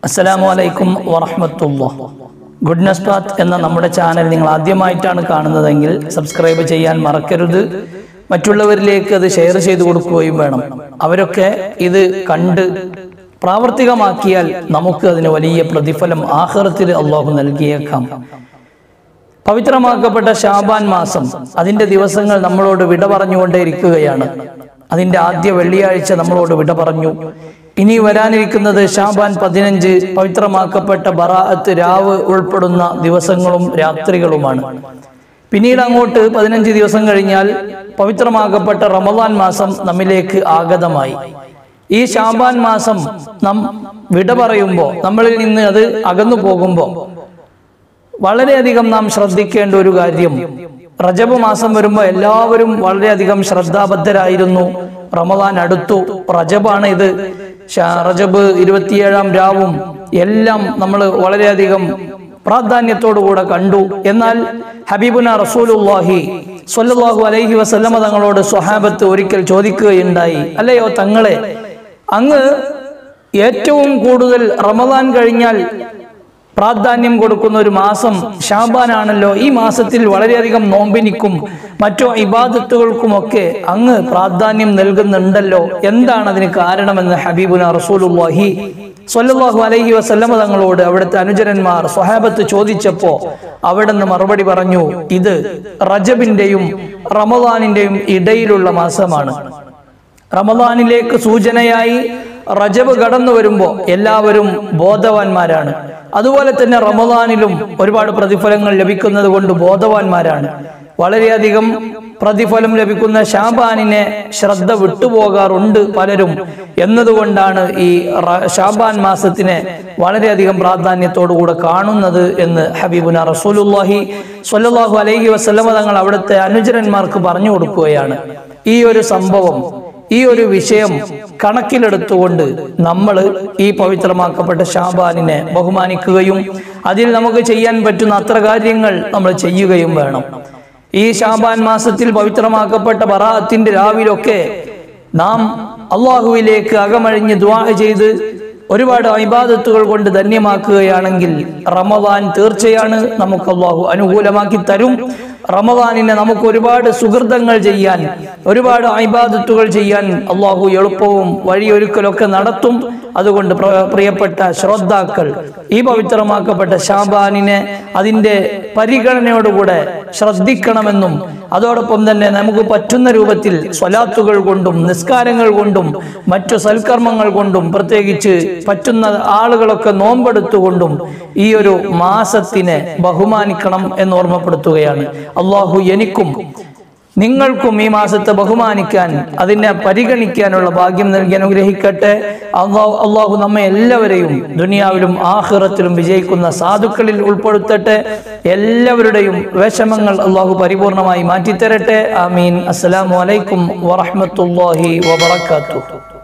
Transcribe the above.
അസ്സലാമു അലൈക്കും വറഹമത്തുള്ള ഗുഡ്നസ് പാത്ത് എന്ന നമ്മുടെ ചാനൽ നിങ്ങൾ ആദ്യമായിട്ടാണ് കാണുന്നതെങ്കിൽ സബ്സ്ക്രൈബ് ചെയ്യാൻ മറക്കരുത് മറ്റുള്ളവരിലേക്ക് അത് ഷെയർ ചെയ്തു കൊടുക്കുകയും വേണം അവരൊക്കെ ഇത് കണ്ട് പ്രാവർത്തികമാക്കിയാൽ നമുക്ക് അതിന് വലിയ പ്രതിഫലം ആഹ്റത്തിൽ അള്ളാഹു നൽകിയേക്കാം പവിത്രമാക്കപ്പെട്ട ഷാബാൻ മാസം അതിന്റെ ദിവസങ്ങൾ നമ്മളോട് വിട പറഞ്ഞുകൊണ്ടേയിരിക്കുകയാണ് അതിന്റെ ആദ്യ വെള്ളിയാഴ്ച നമ്മളോട് വിട പറഞ്ഞു ഇനി വരാനിരിക്കുന്നത് ഷാബാൻ പതിനഞ്ച് പവിത്രമാക്കപ്പെട്ട ബറാഅത്ത് രാവ് ഉൾപ്പെടുന്ന ദിവസങ്ങളും രാത്രികളുമാണ് പിന്നീട് അങ്ങോട്ട് പതിനഞ്ച് ദിവസം കഴിഞ്ഞാൽ പവിത്രമാക്കപ്പെട്ട റമദാൻ മാസം നമ്മിലേക്ക് ആഗതമായി ഈ ഷാബാൻ മാസം നാം വിട പറയുമ്പോൾ നമ്മളിൽ നിന്ന് അത് അകന്നു പോകുമ്പോൾ വളരെയധികം നാം ശ്രദ്ധിക്കേണ്ട ഒരു കാര്യം റജബ് മാസം വരുമ്പോൾ എല്ലാവരും വളരെയധികം ശ്രദ്ധാബദ്ധരായിരുന്നു റമദാൻ അടുത്തു റജബാണ് ഇത് ഷ- റജബ് ഇരുപത്തിയേഴാം രാവും എല്ലാം നമ്മൾ വളരെയധികം പ്രാധാന്യത്തോടുകൂടെ കണ്ടു എന്നാൽ ഹബീബുന റസൂലുല്ലാഹി സ്വല്ലല്ലാഹു അലൈഹി വസല്ലമ തങ്ങളോട് സ്വഹാബത്ത് ഒരിക്കൽ ചോദിക്കുകയുണ്ടായി അല്ലയോ തങ്ങളെ അങ്ങ് ഏറ്റവും കൂടുതൽ റമദാൻ കഴിഞ്ഞാൽ പ്രാധാന്യം കൊടുക്കുന്ന ഒരു മാസം ഷാബാനാണല്ലോ ഈ മാസത്തിൽ വളരെയധികം നോമ്പിനിക്കും മറ്റു ഇബാദത്തുകൾക്കുമൊക്കെ അങ്ങ് പ്രാധാന്യം നൽകുന്നുണ്ടല്ലോ എന്താണ് അതിന് കാരണമെന്ന് ഹബീബുന റസൂലുല്ലാഹി സ്വല്ലല്ലാഹു അലൈഹി വസല്ലമ തങ്ങളോട് അവിടുത്തെ അനുചരന്മാർ സ്വഹാബത്ത് ചോദിച്ചപ്പോ അവിടെ നിന്ന് മറുപടി പറഞ്ഞു ഇത് റജബിന്റെയും റമദാനിന്റെയും ഇടയിലുള്ള മാസമാണ് റമദാനിലേക്ക് സൂചനയായി റജബ് കടന്നു വരുമ്പോൾ എല്ലാവരും ബോധവാന്മാരാണ് അതുപോലെ തന്നെ റമദാനിലും ഒരുപാട് പ്രതിഫലങ്ങൾ ലഭിക്കുന്നത് കൊണ്ട് ബോധവാന്മാരാണ് വളരെയധികം പ്രതിഫലം ലഭിക്കുന്ന ഷാബാനിനെ ശ്രദ്ധ വിട്ടുപോകാറുണ്ട് പലരും എന്നതുകൊണ്ടാണ് ഈ റ- ഷാബാൻ മാസത്തിനെ വളരെയധികം പ്രാധാന്യത്തോടുകൂടെ കാണുന്നത് എന്ന് ഹബീബുന റസൂലുല്ലാഹി സ്വല്ലല്ലാഹു അലൈഹി വസല്ലമ തങ്ങൾ അവിടുത്തെ അനുചരന്മാർക്ക് പറഞ്ഞു കൊടുക്കുകയാണ് ഈ ഒരു സംഭവം ഈ ഒരു വിഷയം കണക്കിലെടുത്തുകൊണ്ട് നമ്മൾ ഈ പവിത്രമാക്കപ്പെട്ട ഷാബാനിനെ ബഹുമാനിക്കുകയും അതിൽ നമുക്ക് ചെയ്യാൻ പറ്റുന്ന അത്ര കാര്യങ്ങൾ നമ്മൾ ചെയ്യുകയും വേണം ഈ ഷാബാൻ മാസത്തിൽ പവിത്രമാക്കപ്പെട്ട ബറാഅത്തിന്റെ രാവിലൊക്കെ നാം അള്ളാഹുവിലേക്ക് അകമഴിഞ്ഞ് ദ്വാ ചെയ്ത് ഒരുപാട് ഇബാദത്തുകൾ കൊണ്ട് ധന്യമാക്കുകയാണെങ്കിൽ റമദാൻ തീർച്ചയാണ് നമുക്ക് അള്ളാഹു അനുകൂലമാക്കി തരും റമദാനിനെ നമുക്ക് ഒരുപാട് സുഹൃതങ്ങൾ ചെയ്യാൻ ഒരുപാട് ഇബാദത്തുകൾ ചെയ്യാൻ അള്ളാഹു എളുപ്പവും വഴിയൊരുക്കലൊക്കെ നടത്തും അതുകൊണ്ട് പ്ര- പ്രിയപ്പെട്ട ശ്രോതാക്കൾ ഈ പവിത്രമാക്കപ്പെട്ട ഷാബാനിനെ അതിൻ്റെ പരിഗണനയോടുകൂടെ ശ്രദ്ധിക്കണമെന്നും അതോടൊപ്പം തന്നെ നമുക്ക് പറ്റുന്ന രൂപത്തിൽ സ്വലാത്തുകൾ കൊണ്ടും നിസ്കാരങ്ങൾ കൊണ്ടും മറ്റു സൽക്കർമ്മങ്ങൾ കൊണ്ടും പ്രത്യേകിച്ച് പറ്റുന്ന ആളുകളൊക്കെ നോമ്പെടുത്തുകൊണ്ടും ഈ ഒരു മാസത്തിനെ ബഹുമാനിക്കണം എന്ന് ഓർമ്മപ്പെടുത്തുകയാണ് അള്ളാഹു എനിക്കും നിങ്ങൾക്കും ഈ മാസത്തെ ബഹുമാനിക്കാൻ അതിനെ പരിഗണിക്കാനുള്ള ഭാഗ്യം നൽകി അനുഗ്രഹിക്കട്ടെ അള്ളാഹു അള്ളാഹു നമ്മെ എല്ലാവരെയും ദുനിയാവിലും ആഹ്റത്തിലും വിജയിക്കുന്ന സാധുക്കളിൽ ഉൾപ്പെടുത്തട്ടെ എല്ലാവരുടെയും വിഷമങ്ങൾ അള്ളാഹു പരിപൂർണമായി മാറ്റിത്തരട്ടെ ആമീൻ അസ്സലാമു അലൈക്കും വറഹ്മത്തുള്ളാഹി വബറകാതുഹു